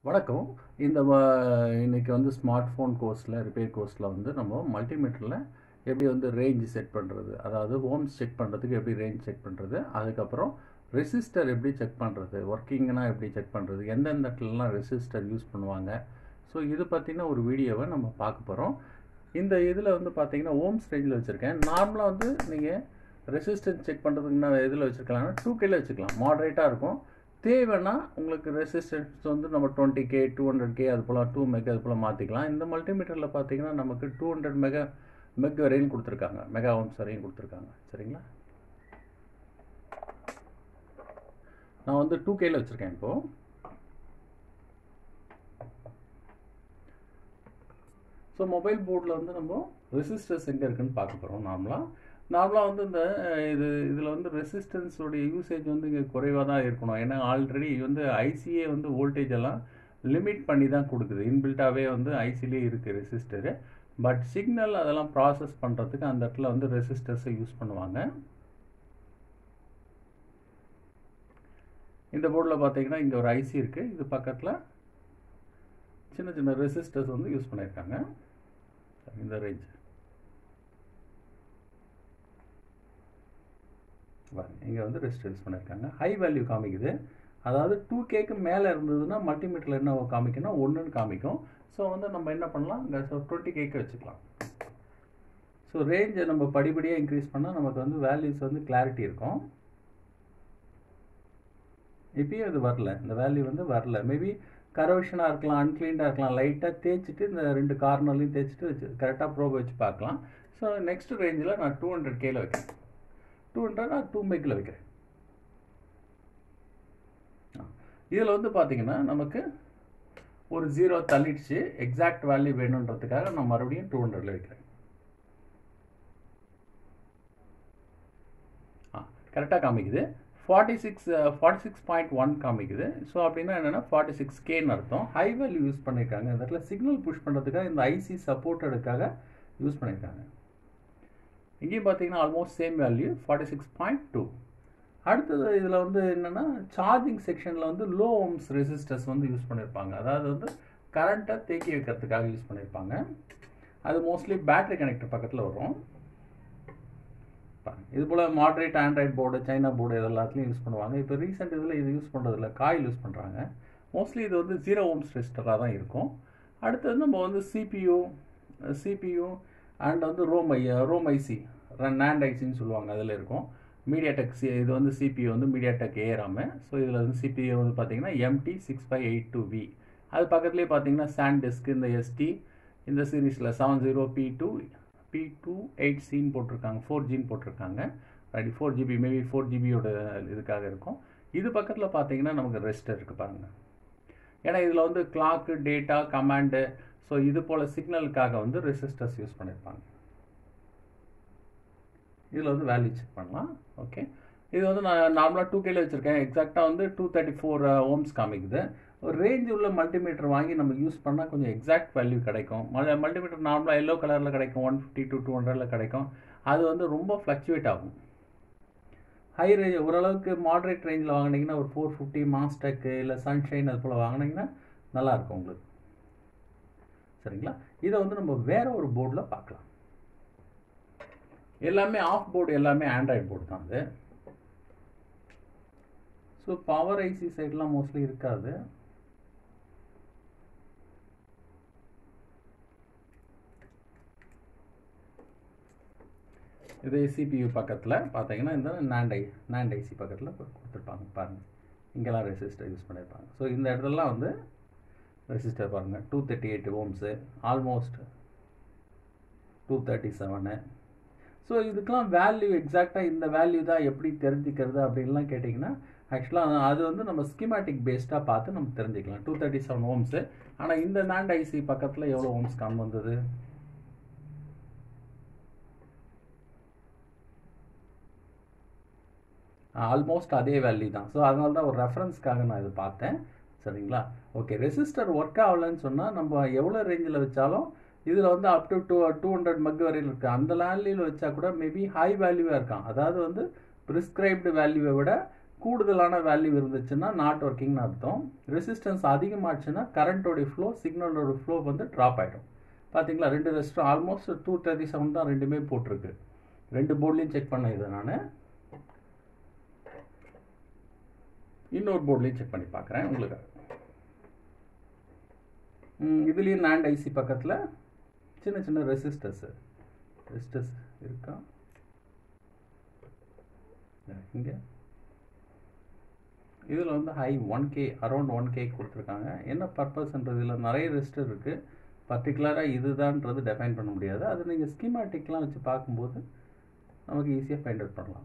வணக்கம் இந்த வ- இன்னைக்கு வந்து ஸ்மார்ட் ஃபோன் கோர்ஸில் ரிப்பேர் கோர்ஸில் வந்து நம்ம மல்டிமீட்டரில் எப்படி வந்து ரேஞ்ச் செட் பண்ணுறது அதாவது ஓம்ஸ் செக் பண்ணுறதுக்கு எப்படி ரேஞ்ச் செக் பண்ணுறது அதுக்கப்புறம் ரெசிஸ்டர் எப்படி செக் பண்ணுறது ஒர்க்கிங்னா எப்படி செக் பண்ணுறது எந்தெந்த இடத்துலலாம் ரெசிஸ்டர் யூஸ் பண்ணுவாங்க ஸோ இது பற்றின ஒரு வீடியோவை நம்ம பார்க்க போகிறோம் இந்த இதில் வந்து பார்த்தீங்கன்னா ஓம்ஸ் ரேஞ்சில் வச்சுருக்கேன் நார்மலாக வந்து நீங்கள் ரெசிஸ்டன்ஸ் செக் பண்ணுறதுக்கு நான் இதில் வச்சுருக்கலாம்னா டூ கேல வச்சுக்கலாம் மாடரேட்டாக இருக்கும் தேவைன்னா உங்களுக்கு ரெசிஸ்டன்ஸ் வந்து நம்ம twenty K two hundred K அது போல் டூ மெக் அது போல் மாற்றிக்கலாம் இந்த மல்டிமீட்டரில் பார்த்தீங்கன்னா நமக்கு டூ ஹண்ட்ரட் மெகா மெக் வரையும் கொடுத்துருக்காங்க மெகா ஓம்ஸ் வரையும் கொடுத்துருக்காங்க சரிங்களா நான் வந்து டூ கேல வச்சுருக்கேன் இப்போது ஸோ மொபைல் போர்டில் வந்து நம்ம ரெசிஸ்டர்ஸ் எங்கே இருக்குன்னு பார்க்க போகிறோம் நார்மலாக நார்மலாக வந்து இந்த அஹ், இது இதில் வந்து ரெசிஸ்டன்ஸோடைய யூசேஜ் வந்து இங்கே குறைவாக தான் இருக்கணும் ஏன்னா ஆல்ரெடி வந்து ஐசியே வந்து வோல்டேஜ் எல்லாம் லிமிட் பண்ணி தான் கொடுக்குது இன்பில்ட்டாகவே வந்து ஐசிலே இருக்குது ரெசிஸ்டரு பட் சிக்னல் அதெல்லாம் ப்ராசஸ் பண்ணுறதுக்கு அந்த இடத்துல வந்து ரெசிஸ்டர்ஸை யூஸ் பண்ணுவாங்க இந்த போர்டில் பார்த்தீங்கன்னா இங்கே ஒரு ஐசி இருக்குது இது பக்கத்தில் சின்ன சின்ன ரெசிஸ்டர்ஸ் வந்து யூஸ் பண்ணியிருக்காங்க இந்த ரேஞ்ச் இங்கே வந்து ரெசிஸ்டர் யூஸ் பண்ணியிருக்காங்க ஹை வேல்யூ காமிக்குது அதாவது டூ கேக்கு மேலே இருந்ததுன்னா மல்டிமீட்டரில் என்ன காமிக்குன்னா ஒன்றுன்னு காமிக்கும் ஸோ வந்து நம்ம என்ன பண்ணலாம் இங்கே டுவெண்ட்டி கேக்கு வச்சுக்கலாம் ஸோ ரேஞ்சை நம்ம படிப்படியாக இன்க்ரீஸ் பண்ணால் நமக்கு வந்து வேல்யூஸ் வந்து கிளாரிட்டி இருக்கும் இப்பயும் இது வரல இந்த வேல்யூ வந்து வரல மேபி கரோஷனாக இருக்கலாம் அன்க்ளீனாக இருக்கலாம் லைட்டாக தேய்ச்சிட்டு இந்த ரெண்டு கார்னர்லையும் தேய்ச்சிட்டு வச்சு கரெக்டாக ப்ரோப் வச்சு பார்க்கலாம் ஸோ நெக்ஸ்ட் ரேஞ்சில் நான் டூ ஹண்ட்ரட் கேல வைக்கிறேன் டூ ஹண்ட்ரட் நான் டூ மெக்கில் வைக்கிறேன் இதில் வந்து பார்த்தீங்கன்னா நமக்கு ஒரு ஜீரோ தள்ளிடுச்சு எக்ஸாக்ட் வேல்யூ வேணுன்றதுக்காக நான் மறுபடியும் டூ ஹண்ட்ரட்ல வைக்கிறேன் ஆ கரெக்டாக காமிக்குது forty six forty six point one காமிக்குது ஸோ அப்படின்னா என்னென்னா ஃபார்ட்டி சிக்ஸ் கேன்னு அர்த்தம் ஹை வேல்யூ யூஸ் பண்ணியிருக்காங்க இந்த இடத்துல சிக்னல் புஷ் பண்ணுறதுக்காக இந்த ஐசி சப்போர்ட்டடுக்காக யூஸ் பண்ணியிருக்காங்க இங்கேயும் பார்த்தீங்கன்னா almost same value forty six point two அடுத்தது இதில் வந்து என்னென்னா சார்ஜிங் செக்ஷனில் வந்து லோ ஓம்ஸ் ரெசிஸ்டர்ஸ் வந்து யூஸ் பண்ணியிருப்பாங்க அதாவது வந்து கரண்ட்டை தேக்கி வைக்கிறதுக்காக யூஸ் பண்ணியிருப்பாங்க அது மோஸ்ட்லி பேட்டரி கனெக்டர் பக்கத்தில் வரும் பாருங்க. இது போல் moderate android board China board இது எல்லாத்துலேயும் யூஸ் பண்ணுவாங்க இப்போ ரீசெண்ட் இதில் இது யூஸ் பண்ணுறதில்ல காயில் யூஸ் பண்ணுறாங்க மோஸ்ட்லி இது வந்து ஜீரோ ஓம்ஸ் ரெசிஸ்டராக தான் இருக்கும் அடுத்தது நம்ம வந்து சிபியு சிபியு அண்ட் வந்து ROM I ROM IC NAND ஐசின்னு சொல்லுவாங்க அதில் இருக்கும் மீடியாடெக் சி இது வந்து சிபியு வந்து மீடியாடெக் ஏறாம ஸோ இதில் வந்து சிபியு வந்து பார்த்தீங்கன்னா MT six five eight two V அது பக்கத்துலேயே பார்த்தீங்கன்னா சாண்ட் டிஸ்க் இந்த எஸ்டி இந்த சீரீஸில் seven zero B two B two eight சின்னு போட்டிருக்காங்க ஃபோர் ஜின்னு போட்டிருக்காங்க right four GB maybe four ஜிபியோட இதுக்காக இருக்கும் இது பக்கத்தில் பார்த்தீங்கன்னா நமக்கு ரெஸ்டர் இருக்குது பாருங்கள் ஏன்னா இதில் வந்து கிளாக்கு டேட்டா கமாண்டு ஸோ இது போல் சிக்னலுக்காக வந்து ரெசிஸ்டர்ஸ் யூஸ் பண்ணியிருப்பாங்க இதில் வந்து வேல்யூ செக் பண்ணலாம் ஓகே இது வந்து நான் நார்மலாக டூ கேல வச்சுருக்கேன் எக்ஸாக்டாக வந்து டூ தேர்ட்டி ஃபோர் ஓம்ஸ் காமிக்குது ஒரு ரேஞ்ச் உள்ள மல்டிமீட்டர் வாங்கி நம்ம யூஸ் பண்ணால் கொஞ்சம் எக்ஸாக்ட் வேல்யூ கிடைக்கும் மல் மல்டிமீட்டர் நார்மலாக எல்லோ கலரில் கிடைக்கும் ஒன் ஃபிஃப்டி டு டூ ஹண்ட்ரடில் கிடைக்கும் அது வந்து ரொம்ப ஃப்ளக்சுவேட் ஆகும் ஹை ரேஞ்ச் ஓரளவுக்கு மாடரேட் ரேஞ்சில் வாங்கினீங்கன்னா ஒரு ஃபோர் ஃபிஃப்டி மாஸ்டெக்கு இல்லை சன்ஷைன் அது போல் வாங்கினீங்கன்னா நல்லாயிருக்கும் உங்களுக்கு சரிங்களா இதை வந்து நம்ம வேற ஒரு போர்டில் பார்க்கலாம் எல்லாமே ஆஃப் போர்டு எல்லாமே ஆண்ட்ராய்டு போர்டு தான் அது ஸோ பவர் ஐசி சைட்லாம் மோஸ்ட்லி இருக்காது இது சிபியு பக்கத்தில் பார்த்தீங்கன்னா இந்த நாண்ட் ஐ நாண்ட் ஐசி பக்கத்தில் கொடுத்துருப்பாங்க பாருங்கள் இங்கெல்லாம் ரெசிஸ்டர் யூஸ் பண்ணியிருப்பாங்க ஸோ இந்த இடத்துலலாம் வந்து ரெசிஸ்டர் பாருங்கள் two thirty eight ohms almost two thirty seven so இதுக்கெலாம் வேல்யூ எக்ஸாக்டாக இந்த வேல்யூ தான் எப்படி தெரிஞ்சுக்கிறது அப்படின்லாம் கேட்டிங்கன்னா ஆக்சுவலாக அது வந்து நம்ம ஸ்கிமேட்டிக் பேஸ்டாக பார்த்து நம்ம தெரிஞ்சுக்கலாம் டூ தேர்ட்டி செவன் ஓம்ஸு ஆனால் இந்த நாண்ட் ஐசி பக்கத்தில் எவ்வளோ ஓம்ஸ் கம் வந்தது ஆல்மோஸ்ட் அதே வேல்யூ தான் ஸோ அதனால தான் ஒரு ரெஃபரன்ஸ்க்காக நான் இது பார்த்தேன் சரிங்களா ஓகே ரெசிஸ்டர் ஒர்க் ஆகலைன்னு சொன்னால் நம்ம எவ்வளோ ரேஞ்சில் வச்சாலும் இதில் வந்து up to two two hundred மக் வரையில் இருக்குது அந்த வேல்யூவில் வச்சா கூட மேபி ஹை வேல்யூவாக இருக்கான் அதாவது வந்து ப்ரிஸ்கிரைப்டு வேல்யூவை விட கூடுதலான வேல்யூ இருந்துச்சுன்னா நாட் ஒர்க்கிங்னு அர்த்தம் ரெசிஸ்டன்ஸ் அதிகமாச்சுன்னா கரண்ட்டோடைய ஃப்ளோ சிக்னலோட ஃப்ளோ வந்து ட்ராப் ஆகிடும் பார்த்தீங்களா ரெண்டு ரெஸ்ட்ரும் ஆல்மோஸ்ட் டூ தேர்ட்டி செவன் தான் ரெண்டுமே போட்டிருக்கு ரெண்டு போர்ட்லேயும் செக் பண்ண இதை நான் இன்னொரு போர்ட்லேயும் செக் பண்ணி பார்க்குறேன் உங்களுக்கு இதுலேயும் நாண்ட் ஐசி பக்கத்தில் சின்ன சின்ன ரெசிஸ்டர்ஸு ரெசிஸ்டர்ஸ் இருக்கா இங்கே இதில் வந்து high one K around one K கொடுத்துருக்காங்க என்ன பர்பஸ்ன்றது இதில் நிறைய ரெசிஸ்டர் இருக்குது பர்டிகுலராக இதுதான்றது டெஃபைன் பண்ண முடியாது அது நீங்கள் ஸ்கீமேட்டிக்லாம் வச்சு பார்க்கும்போது நமக்கு ஈஸியாக ஃபைண்ட் அவுட் பண்ணலாம்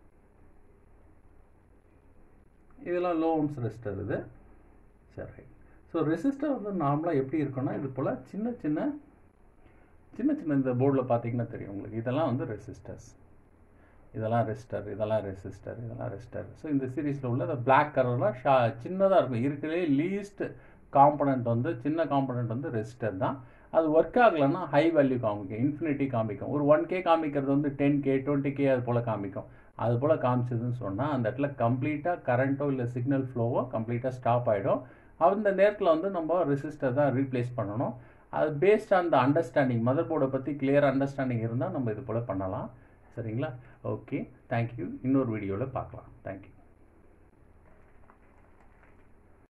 இதெல்லாம் லோ ஓம்ஸ் ரெசிஸ்டர் இது சரி ஸோ ரெசிஸ்டர் வந்து நார்மலாக எப்படி இருக்குன்னா இது போல் சின்ன சின்ன சின்ன சின்ன இந்த போர்டில் பார்த்தீங்கன்னா தெரியும் உங்களுக்கு இதெல்லாம் வந்து ரெசிஸ்டர்ஸ் இதெல்லாம் ரெசிஸ்டர் இதெல்லாம் ரெசிஸ்டர் இதெல்லாம் ரெசிஸ்டர் ஸோ இந்த சீரீஸில் உள்ள இந்த பிளாக் கலர்லாம் ஷா சின்னதாக இருக்கும் இருக்கிறதே லீஸ்ட் காம்பனண்ட் வந்து சின்ன காம்பனண்ட் வந்து ரெசிஸ்டர் தான் அது ஒர்க் ஆகலைன்னா ஹை வேல்யூ காமிக்கும் இன்ஃபினிட்டி காமிக்கும் ஒரு ஒன் கே காமிக்கிறது வந்து டென் கே டுவெண்ட்டி கே அது போல் காமிக்கும் அது போல் காமிச்சதுன்னு சொன்னால் அந்த இடத்துல கம்ப்ளீட்டாக கரண்ட்டோ இல்லை சிக்னல் ஃப்ளோவோ கம்ப்ளீட்டாக ஸ்டாப் ஆகிடும் அந்த நேரத்தில் வந்து நம்ம ரெசிஸ்டர் தான் ரீப்ளேஸ் பண்ணணும் அது based on the understanding mother போர்டை பற்றி கிளியர் அண்டர்ஸ்டாண்டிங் இருந்தால் நம்ம இது போல் பண்ணலாம் சரிங்களா ஓகே தேங்க்யூ இன்னொரு வீடியோவில் பார்க்கலாம் தேங்க்யூ